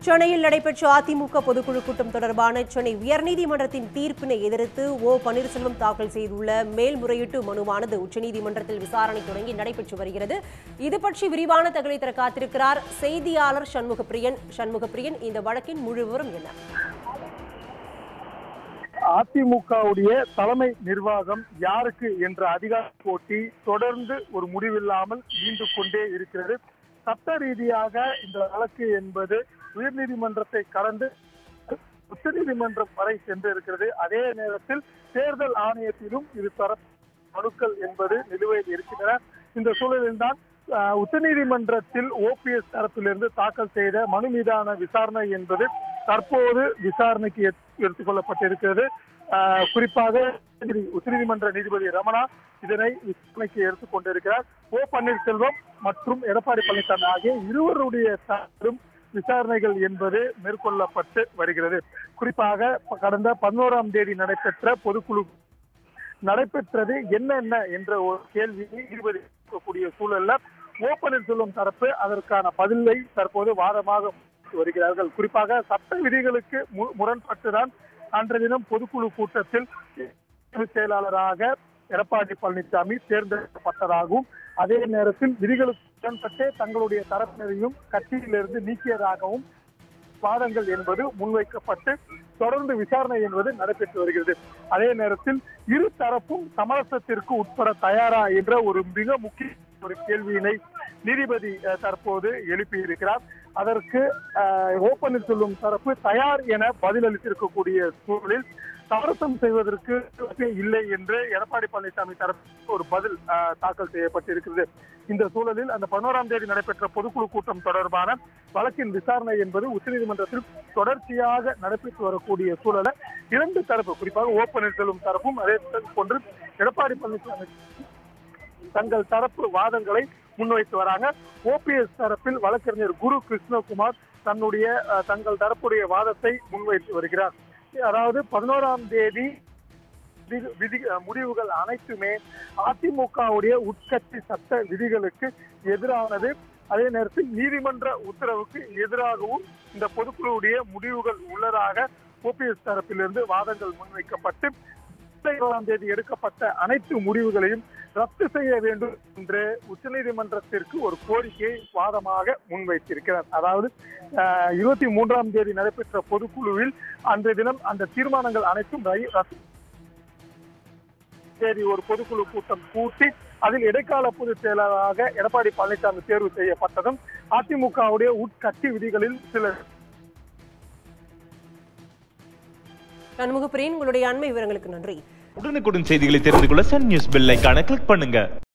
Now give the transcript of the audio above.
சென்னையில் நடைபெற்ற அதிமுக பொதுக்குழு கூட்டம் தொடர்பான சென்னை உயர்நீதிமன்றத்தின் தீர்ப்பினை எதிர்த்து ஓ பன்னீர்செல்வம் தாக்கல் செய்துள்ள மேல்முறையீட்டு மனுவானது உச்சநீதிமன்றத்தில் விசாரணை தொடங்கி நடைபெற்று வருகிறது இது பற்றி விரிவான தகவலை தர காத்திருக்கிறார் செய்தியாளர் சண்முகப்பிரியன் சண்முகப்பிரியன் இந்த வழக்கின் முழு விவரம் என்ன அதிமுகவுடைய தலைமை நிர்வாகம் யாருக்கு என்ற அதிகார போட்டி தொடர்ந்து ஒரு முடிவில்லாமல் நீண்டு கொண்டே இருக்கிறது சட்ட ரீதியாக இந்த வழக்கு என்பது உயர்நீதிமன்றத்தை கடந்து உச்சநீதிமன்றம் வரை சென்று இருக்கிறது அதே நேரத்தில் தேர்தல் ஆணையத்திலும் இது தரப்பு மனுக்கள் என்பது நிலுவையில் இருக்கின்றன இந்த சூழலில்தான் ஆஹ், உச்சநீதிமன்றத்தில் ஓபிஎஸ் தரப்பிலிருந்து தாக்கல் செய்த மனு மீதான விசாரணை என்பது தற்போது விசாரணைக்கு எடுத்து- எடுத்துக் கொள்ளப்பட்டிருக்கிறது ஆஹ், குறிப்பாக நீதிபதி- உச்சநீதிமன்ற நீதிபதி ரமணா இதனை விசாரணைக்கு எடுத்துக் கொண்டிருக்கிறார் ஓ பன்னீர்செல்வம் மற்றும் எடப்பாடி பழனிசாமி ஆகிய இருவருடைய தரப்பிலும் விசாரணைகள் என்பது மேற்கொள்ளப்பட்டு வருகிறது குறிப்பாக கடந்த பதினோராம் தேதி நடைபெற்ற பொதுக்குழு நடைபெற்றது என்னென்ன என்ற ஒரு கேள்வியை நீதிபதி இருக்கக்கூடிய சூழல்ல ஓ பன்னீர்செல்வம் தரப்பு அதற்கான பதிலை தற்போது வாதமாக முன்வைத்து வருகிறார்கள் குறிப்பாக சட்ட விதிகளுக்கு மு- முரண்பட்டுதான் அன்றைய தினம் பொதுக்குழு கூட்டத்தில் பொதுச் செயலாளராக எடப்பாடி பழனிசாமி தேர்ந்தெடுக்கப்பட்டதாகவும் அதே நேரத்தில் விதிகளுக்கு உடன்பட்டே தங்களுடைய தரப்பினரையும் கட்சியிலிருந்து நீக்கியதாகவும் வாதங்கள் என்பது முன்வைக்கப்பட்டு தொடர்ந்து விசாரணை என்பது நடைபெற்று வருகிறது அதே நேரத்தில் இரு தரப்பும் சமரசத்திற்கு உட்பட தயாரா என்ற ஒரு மிக முக்கிய ஒரு கேள்வியினை நீதிபதி அஹ், தற்போது எழுப்பியிருக்கிறார் அதற்கு அஹ், ஓ பன்னீர்செல்வம் தரப்பு தயார் என பதிலளித்திருக்கக்கூடிய சூழலில் சமரசம் செய்வதற்கு இல்லை என்று எடப்பாடி பழனிசாமி தரப்பு ஒரு பதில் அஹ், தாக்கல் செய்யப்பட்டிருக்கிறது இந்த சூழலில் அந்த பதினோராம் தேதி நடைபெற்ற பொதுக்குழு கூட்டம் தொடர்பான வழக்கின் விசாரணை என்பது உச்சநீதிமன்றத்தில் தொடர்ச்சியாக நடைபெற்று வரக்கூடிய சூழலை இரண்டு தரப்பு குறிப்பாக ஓ பன்னீர்செல்வம் தரப்பும் அதே போன்று எடப்பாடி பழனிசாமி தங்கள் தரப்பு வாதங்களை முன்வைத்து வராங்க ஓபிஎஸ் தரப்பில் வழக்கறிஞர் குரு கிருஷ்ணகுமார் தன்னுடைய அஹ், தங்கள் தரப்புடைய வாதத்தை முன்வைத்து வருகிறார் அதாவது பதினோராம் தேதி விதி- விதி அஹ், முடிவுகள் அனைத்துமே அதிமுகவுடைய உட்கட்சி சட்ட விதிகளுக்கு எதிரானது அதே நேரத்தில் நீதிமன்ற உத்தரவுக்கு எதிராகவும் இந்த பொதுக்குழுவுடைய முடிவுகள் உள்ளதாக ஓபிஎஸ் தரப்பிலிருந்து வாதங்கள் முன்வைக்கப்பட்டு இருபதாம் தேதி எடுக்கப்பட்ட அனைத்து முடிவுகளையும் ரத்து செய்ய வேண்டும் என்று உச்சநீதிமன்றத்திற்கு ஒரு கோரிக்கையை வாதமாக முன்வைத்திருக்கிறார் அதாவது அஹ், இருபத்தி மூன்றாம் தேதி நடைபெற்ற பொதுக்குழுவில் அன்றைய தினம் அந்த தீர்மானங்கள் அனைத்தும் ரை- ரத்து தேதி ஒரு பொதுக்குழு கூட்டம் கூட்டி அதில் இடைக்கால பொதுச் செயலாளராக எடப்பாடி பழனிசாமி தேர்வு செய்யப்பட்டதும் அதிமுகவுடைய உட்கட்சி விதிகளில் சில சண்முகப்பிரியன் உங்களுடைய அண்மை விவரங்களுக்கு நன்றி உடனுக்குடன் செய்திகளை தெரிந்து கொள்ள சன் நியூஸ் பெல் ஐகானை கிளிக் பண்ணுங்க